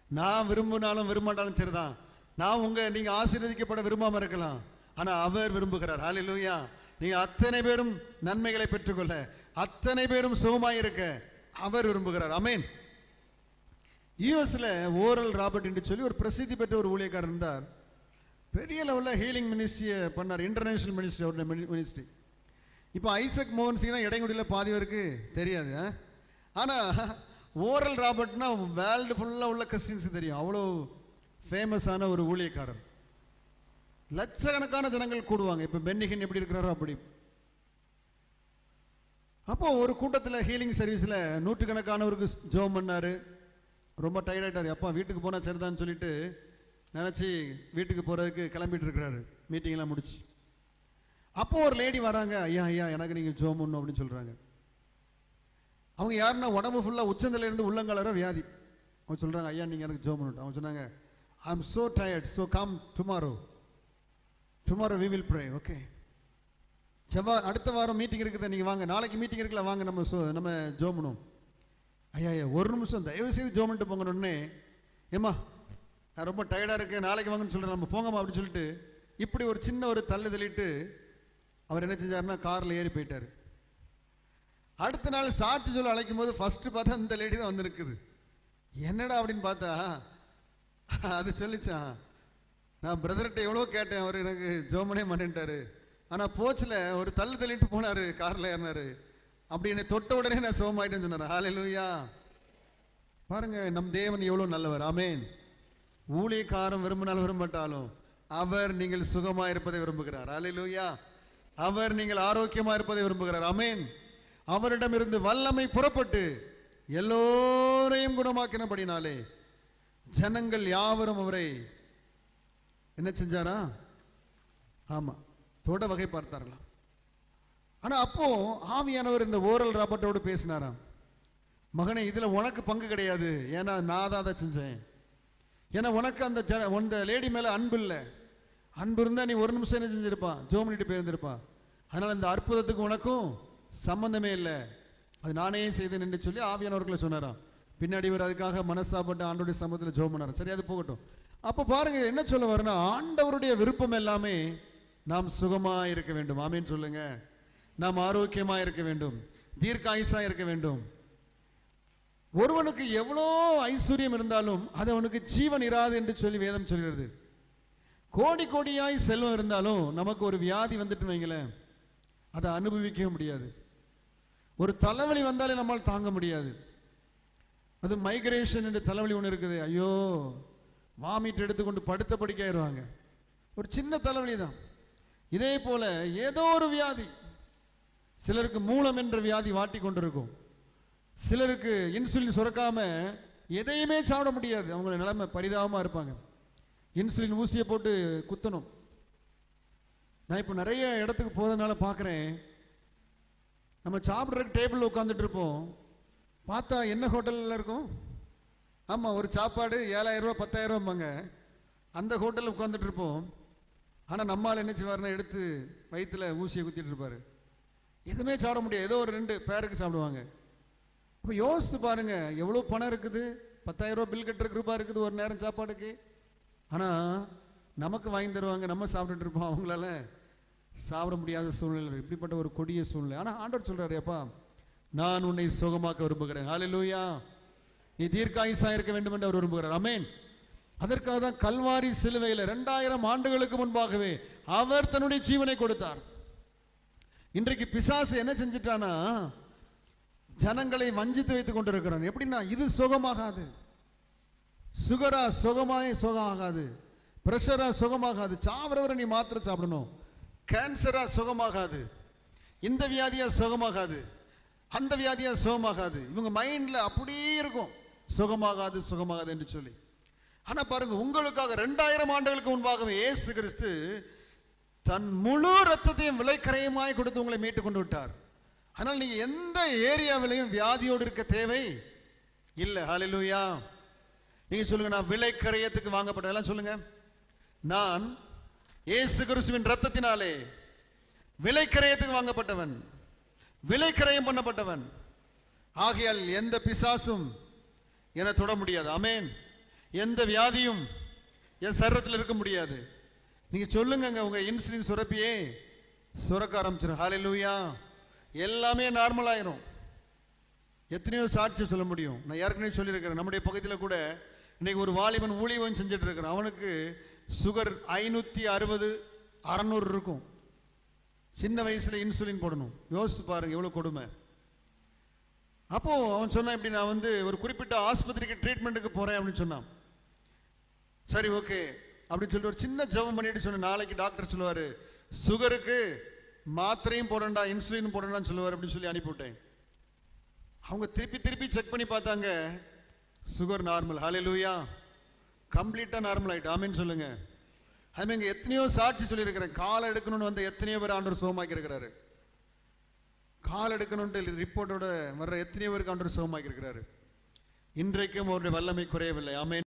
நான் விரும்பினாலும் விரும்பாட்டாலும் சரிதான் நான் உங்க நீங்க ஆசீர்வதிக்கப்பட விரும்பாம இருக்கலாம் ஆனா அவர் விரும்புகிறார் ஹalleluya நீங்க அத்தனை பேரும் நன்மைகளை பெற்றுக்கொள்ள அத்தனை பேரும் சுகமாய் இருக்க அவர் விரும்புகிறார் அமேன் யூஎஸ்ல ஓரல் ராபர்ட் என்று சொல்லி ஒரு பிரசித்தி பெற்ற ஒரு ஊழியக்காரர் இருந்தார் பெரிய லெவலில் ஹீலிங் மினிஸ்ட்ரியை பண்ணார் இன்டர்நேஷனல் மினிஸ்ட்ரி அவருடைய மினிஸ்ட்ரி இப்போ ஐசக் மோகன் சிங்னா இடைங்குடியில் பாதி பேருக்கு தெரியாது ஆ? ஆனா ஓரல் ராபர்ட்னா வேர்ல்டு ஃபுல்லாக உள்ள கிறிஸ்டின்ஸுக்கு தெரியும் அவ்வளோ ஃபேமஸான ஒரு ஊழியக்காரர் லட்சக்கணக்கான ஜனங்கள் கூடுவாங்க இப்போ பென்னிகன் எப்படி இருக்கிறாரோ அப்படி அப்போ ஒரு கூட்டத்தில் ஹீலிங் சர்வீஸில் நூற்றுக்கணக்கானவருக்கு ஜோம் பண்ணாரு ரொம்ப டயர்டாயிட்டார் அப்பா வீட்டுக்கு போனால் சரிதான்னு சொல்லிட்டு நினச்சி வீட்டுக்கு போகிறதுக்கு கிளம்பிட்டு இருக்கிறாரு மீட்டிங்லாம் முடிச்சு அப்போ ஒரு லேடி வராங்க ஐயா ஐயா எனக்கு நீங்கள் ஜோம் பண்ணணும் அப்படின்னு சொல்கிறாங்க அவங்க யாருன்னா உடம்பு ஃபுல்லாக உச்சந்தில இருந்து உள்ளங்காலர வியாதி அவங்க சொல்கிறாங்க ஐயா நீங்கள் எனக்கு ஜோம் பண்ணணும் அவங்க சொன்னாங்க I am so tired so come tomorrow tomorrow we will pray okay செவ்வாய் அடுத்த வாரம் மீட்டிங் இருக்குது நீங்கள் வாங்க நாளைக்கு மீட்டிங் இருக்குல்ல வாங்க நம்ம so- நம்ம ஜோம் பண்ணுவோம் ஐயா ஐயா ஒரு நிமிஷம் தயவு செய்து ஜோம் பண்ணிட்டு போங்கன்னு உடனே ஏம்மா நான் ரொம்ப டயர்டாக இருக்கேன் நாளைக்கு வாங்கன்னு சொல்கிறேன் நம்ம போங்கம்மா அப்படின்னு சொல்லிட்டு இப்படி ஒரு சின்ன ஒரு தள்ளு தள்ளிட்டு அவர் என்ன செஞ்சாருன்னா காரில் ஏறி போயிட்டாரு அடுத்த நாள் சாட்சி சொல்ல அழைக்கும் போது ஃபர்ஸ்ட் பார்த்தா இந்த லேடி தான் வந்து நிற்குது என்னடா அப்படின்னு பார்த்தா அது சொல்லிச்சான் நான் பிரதர்கிட்ட எவ்வளோ கேட்டேன் அவர் எனக்கு ஜோமனே மாட்டேன்ட்டாரு ஆனால் போச்சில் ஒரு தள்ளு தள்ளிட்டு போனாரு காரில் ஏறினாரு அப்படி என்னை தொட்ட உடனே நான் சோமாயிட்டேன்னு சொன்னார் ஹalleluya பாருங்க நம் தேவன் எவ்வளோ நல்லவர் ஆமென் ஊழியக்காரன் விரும்பினாலும் விரும்பட்டாலும் அவர் நீங்கள் சுகமாக இருப்பதை விரும்புகிறார் ஹalleluya அவர் நீங்கள் ஆரோக்கியமாக இருப்பதை விரும்புகிறார் ஆமென் அவரிடமிருந்து வல்லமை புறப்பட்டு எல்லோரையும் குணமாக்கினபடினாலே ஜனங்கள் யாவரும் அவரை என்ன செஞ்சாரா ஆமா தொட வகை பார்த்தார்களாம் ஆனா அப்போ ஆவியானவர் இந்த ஓரல் ராபர்ட்டோடு பேசினாராம் மகனே இதுல உனக்கு பங்கு கிடையாது ஏன்னா நான் தான் அதை செஞ்சேன் ஏன்னா உனக்கு அந்த ஜன அந்த லேடி மேல அன்பு இல்லை அன்பு இருந்தா நீ ஒரு நிமிஷம் என்ன செஞ்சிருப்பான் ஜோம் பண்ணிட்டு போயிருந்திருப்பா அதனால இந்த அற்புதத்துக்கு உனக்கும் சம்பந்தமே இல்லை அது நானே செய்தேன் என்று சொல்லி ஆவியானவர்களை சொன்னாராம் பின்னாடி இவர் அதுக்காக மனஸ்தாபப்பட்டு ஆண்டோடைய சமூகத்தில் ஜோம் பண்ணார் சரி அது போகட்டும் அப்போ பாருங்க என்ன சொல்ல வரேன்னா ஆண்டவருடைய விருப்பம் எல்லாமே நாம் சுகமா இருக்க வேண்டும் ஆமீன் சொல்லுங்க நாம் ஆரோக்கியமா இருக்க வேண்டும் தீர்க்காயுசா இருக்க வேண்டும் ஒருவனுக்கு எவ்வளோ ஐஸ்வர்யம் இருந்தாலும் அது அவனுக்கு ஜீவன் இராது என்று சொல்லி வேதம் சொல்கிறது கோடி கோடியாய் செல்வம் இருந்தாலும் நமக்கு ஒரு வியாதி வந்துட்டு வைங்களேன் அதை அனுபவிக்கவே முடியாது ஒரு தலைவலி வந்தாலே நம்மால் தாங்க முடியாது அது மைக்ரேஷன் என்ற தலைவலி ஒன்று இருக்குது ஐயோ வாமிட் எடுத்துக்கொண்டு படுத்த படிக்காயிருவாங்க ஒரு சின்ன தலைவலி தான் இதே போல ஏதோ ஒரு வியாதி சிலருக்கு மூலம் என்ற வியாதி வாட்டி கொண்டிருக்கும் சிலருக்கு இன்சுலின் சுரக்காம எதையுமே சாப்பிட முடியாது அவங்க நிலைமை பரிதாபமா இருப்பாங்க இன்சுலின் ஊசியை போட்டு குத்தணும் நான் இப்போ நிறைய இடத்துக்கு போகிறதுனால பார்க்குறேன் நம்ம சாப்பிட்றதுக்கு டேபிளில் உட்காந்துட்டு இருப்போம் பார்த்தா என்ன ஹோட்டலில் இருக்கும் ஆமாம் ஒரு சாப்பாடு ஏழாயிரம் ரூபா பத்தாயிரம் ரூபாங்க அந்த ஹோட்டலில் உட்காந்துட்டு இருப்போம் ஆனால் நம்மால் என்ன செய்வாருன்னா எடுத்து வயிற்றுல ஊசியை குத்திட்டு இருப்பாரு எதுவுமே சாப்பிட முடியாது ஏதோ ஒரு ரெண்டு பேருக்கு சாப்பிடுவாங்க அப்போ யோசித்து பாருங்க எவ்வளோ பணம் இருக்குது பத்தாயிரம் ரூபா பில் கட்டுறதுக்கு ரூபாய் இருக்குது ஒரு நேரம் சாப்பாடுக்கு ஆனால் நமக்கு வாங்கி தருவாங்க நம்ம சாப்பிட்டுட்டு இருப்போம் அவங்களால சாப்பிட முடியாத சூழ்நிலை இப்படிப்பட்ட ஒரு கொடிய சூழ்நிலை ஆனால் ஆண்டவர் சொல்றாரு அப்பா நான் உன்னை சுகமாக்க விரும்புகிறேன் ஹalleluya நீ தீர்க்காயுசா இருக்க வேண்டும் என்று அவர் விரும்புகிறார் அமேன் அதற்காக தான் கல்வாரி சிலுவையில் ரெண்டாயிரம் ஆண்டுகளுக்கு முன்பாகவே அவர் தன்னுடைய ஜீவனை கொடுத்தார் இன்றைக்கு பிசாசு என்ன செஞ்சிட்டானா ஜனங்களை வஞ்சித்து வைத்துக் கொண்டிருக்கிறான் எப்படின்னா இது சுகமாகாது சுகரா சுகமாய் சுகம் ஆகாது பிரஷரா சுகமாகாது சாவரவரை நீ மாத்திரை சாப்பிடணும் கேன்சரா சுகமாகாது இந்த வியாதியா சுகமாகாது அந்த வியாதியா சுகமாகாது இவங்க மைண்ட்ல அப்படியே இருக்கும் சுகமாகாது சுகமாகாது என்று சொல்லி ஆனா பாருங்க உங்களுக்காக ரெண்டாயிரம் ஆண்டுகளுக்கு முன்பாகவே இயேசு கிறிஸ்து தன் முழு ரத்தத்தையும் விலைக்கரையுமாய் கொடுத்து உங்களை மீட்டு கொண்டு விட்டார் ஆனால் நீங்க எந்த ஏரியாவிலையும் வியாதியோடு இருக்க தேவை இல்லை ஹalleluya நீங்க சொல்லுங்க நான் விலை கரையத்துக்கு வாங்கப்பட்ட எல்லாம் சொல்லுங்க நான் இயேசு கிறிஸ்துவின் ரத்தத்தினாலே விலை கரையத்துக்கு வாங்கப்பட்டவன் விலை கரையம் பண்ணப்பட்டவன் ஆகையால் எந்த பிசாசும் என தொட முடியாது அமேன் எந்த வியாதியும் என் சரீரத்தில் இருக்க முடியாது நீங்க சொல்லுங்கங்க உங்க இன்சுலின் சுரப்பியே சுரக்க ஆரம்பிச்சிடும் ஹalleluya எல்லாமே நார்மல் ஆயிரும் எத்தனையோ சாட்சி சொல்ல முடியும் நான் ஏற்கனவே சொல்லியிருக்கிறேன் நம்முடைய பக்கத்தில் கூட இன்னைக்கு ஒரு வாலிபன் ஊழியம் செஞ்சுட்டு இருக்கிறான் அவனுக்கு சுகர் ஐநூற்றி அறுபது அறநூறு இருக்கும் சின்ன வயசுல இன்சுலின் போடணும் யோசிச்சு பாருங்க எவ்வளவு கொடுமை அப்போ அவன் சொன்னான் இப்படி நான் வந்து ஒரு குறிப்பிட்ட ஆஸ்பத்திரிக்கு ட்ரீட்மெண்ட்டுக்கு போறேன் அப்படின்னு சொன்னான் சரி ஓகே அப்படின்னு சொல்லிட்டு ஒரு சின்ன ஜெபம் பண்ணிட்டு சொன்னேன் நாளைக்கு டாக்டர் சொல்லுவாரு சுகருக்கு மாத்திரையும் போடண்டா இன்சுலின் போடண்டான்னு சொல்லுவார் அப்படின்னு சொல்லி அனுப்பிவிட்டேன் அவங்க திருப்பி திருப்பி செக் பண்ணி பார்த்தாங்க சுகர் நார்மல் ஹalleluya கம்ப்ளீட்டா நார்மல் ஆயிட்டு ஆமென்னு சொல்லுங்க அதுமாதிரி இங்க எத்தனையோ சாட்சி சொல்லியிருக்கிறேன் கால் எடுக்கணும்னு வந்து எத்தனையோ பேர் ஆண்டவர் சுகமாக்கி இருக்கிறாரு கால் எடுக்கணும்ட்டு ரிப்போர்ட்டோட வர்ற எத்தனையோ பேருக்கு ஆண்டவர் சுகமாக்கி இருக்கிறாரு இன்றைக்கும் அவருடைய வல்லமை குறையவில்லை ஆமென்